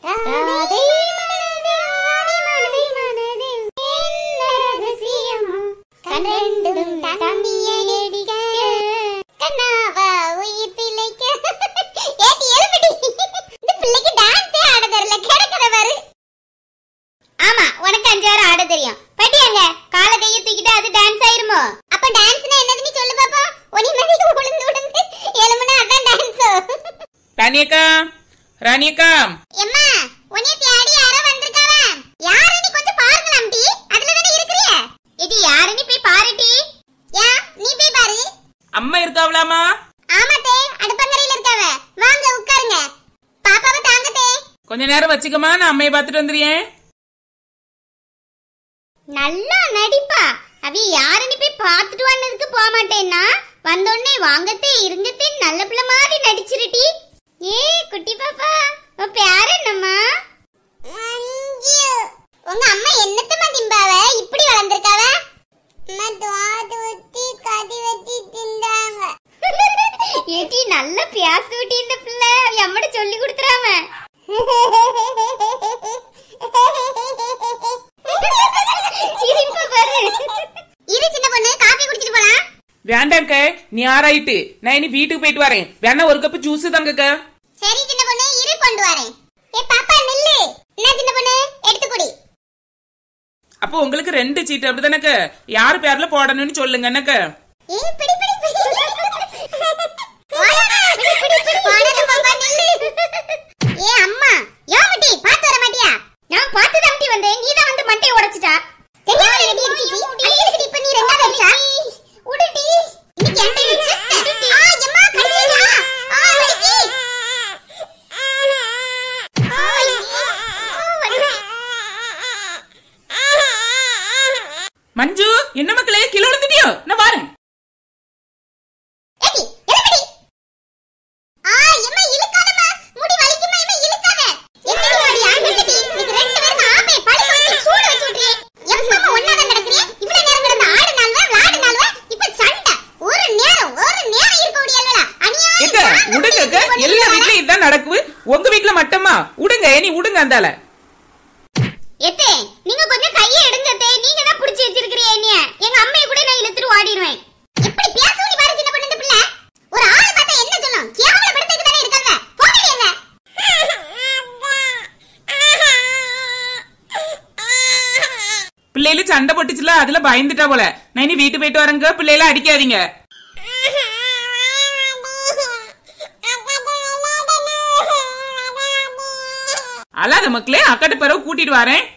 ராதே மனதில், ராணி மனதில், என்ன ரகசியமோ? கண்டெண்டும் தம்பியை நெடிக்க, கண்ணாவா உயிர் பிழைக்க. ஏட்டி, எழுப்புடி. இந்த பிள்ளைக்கு டான்ஸே ஆட தெரியல, கிடக்குற பாரு. ஆமா உனக்கு அஞ்சாறு ஆட தெரியும் பட்டியாங்க கால கைய தூக்கிட்டு அது டான்ஸ் ஆயிருமோ அப்ப டான்ஸ்னா என்னதுன்னு சொல்லு பாப்பா ஒனி மதிக்கு உளுந்து உளுந்து எலும்புனா அதான் டான்ஸ் ராணியக்கா ராணியக்கா எம்மா உன்னை தேடி யாரோ வந்திருக்காவ யாரு நீ கொஞ்சம் பாருங்களாம் டி அதுல தானே இருக்கிறிய இது யாரு நீ போய் பாருடி யா நீ போய் பாரு அம்மா இருக்காவலாமா ஆமாத்தே அடுப்பங்கரையில இருக்காவ வாங்க உட்காருங்க பாப்பாவை தாங்கத்தே கொஞ்ச நேரம் வச்சுக்கமா நான் அம்மையை பார்த்துட்டு வந்துடுறேன் நல்லா நடிப்பா அவ யாருன்னு போய் பார்த்துட்டு வந்ததுக்கு போக மாட்டேன்னா வந்தோடனே வாங்கத்தே இருங்கத்தே நல்ல பிள்ளை மாதிரி நடிச்சிருட்டி ஏ குட்டி பாப்பா உன் பேர் என்னம்மா மஞ்சு உங்க அம்மா என்னத்தம்மா திம்பாவ இப்படி வளர்ந்திருக்காவ அம்மா தோடு ஊத்தி கறி வச்சு திண்டாங்க ஏட்டி நல்ல பியாசு ஊட்டி இந்த பிள்ளை அம்மட சொல்லி கொடுத்துறாம சிரிப்பா பாரு இரு சின்ன பொண்ணு காபி குடிச்சிட்டு போலாம் வேண்டாங்க நீ ஆராயிட்டு நான் இனி வீட்டுக்கு போயிட்டு வரேன் வேணா ஒரு கப்பு ஜூஸ் தாங்கக்கா சரி சின்ன பொண்ணு இரு கொண்டு வரேன் ஏ பாப்பா நில்லு என்ன சின்ன பொண்ணு எடுத்து குடி அப்போ உங்களுக்கு ரெண்டு சீட்டு அப்படிதானக்க யார் பேர்ல போடணும்னு சொல்லுங்க என்னக்க ஏ பிடி பிடி பிடி வாடா, பிடி பிடி பிடி வாடா பாப்பா நில்லு ஏ அம்மா யோமட்டி பாத்து வர மாட்டியா நான் பாத்து தான் வந்தேன் நீ தான் வந்து மண்டையை உடைச்சிட்டா தெரியாம ரெடி அடிச்சிச்சி அடிக்கிறதுக்கு இப்ப நீ ரெண்டாவது அடிச்சா உடுடி இன்னைக்கு என்ன அடிச்சு ஆ எம்மா கடிச்சிட்டா ஆ வலிக்கு ஆ, ஐயோ. ஆ, வலி. மஞ்சு என்ன மக்களே கிலோ விழுந்துட்டியோ நான் வரேன் ஏடி, எழுப்புடி. ஆ, எம்மா, இழுக்காதம்மா. முடி வலிக்கும்மா, எம்மா, இழுக்காத. என்னடி வாடி, ஆண்டிக்கிட்டி? இன்னைக்கு ரெண்டு பேருக்கும் ஆப்பை பழி வாங்கி சூடு வச்சு விட்டுறியே. எப்பம்மா ஒண்ணாதான் கிடக்குறியே? இவ்வளவு நேரம் கிடந்து ஆடுனாலுவ, விளையாடுனாலுவ, இப்ப சண்டை. ஒரு நேரம், ஒரு நேரம் இருக்க முடியலடா. அநியாயம், ஏக்க நான் விடுங்கக்க வந்து எல்லா வரேன். வீட்லயும் இதுதான் நடக்குது உங்க வீட்ல மட்டுமா விடுங்க நீ விடுங்க அந்தால எத்தே, நீங்க கொஞ்சம் கையை எடுங்க அத்தே. நீங்க தான் புடிச்சு வச்சிருக்கிறீங்க என்னைய. எங்க அம்மையை கூட நான் இழுத்துட்டு ஓடிடுவேன். எப்படி பேசுவடி பாரு சின்ன பொண்ணு இந்த பிள்ளை. ஒரு ஆளை பார்த்தா என்ன சொல்லும்? கேவலப்படுத்துறதுக்கு தானே இருக்காங்க. போங்கடி அங்க. பிள்ளைல சண்டை போட்டுச்சுல அதுல பயந்துட்டா போல நான் இனி வீட்டு போயிட்டு வரேங்க பிள்ளைல அடிக்காதீங்க அழாத மக்களே அக்காட்ட பிறகு கூட்டிட்டு வரேன்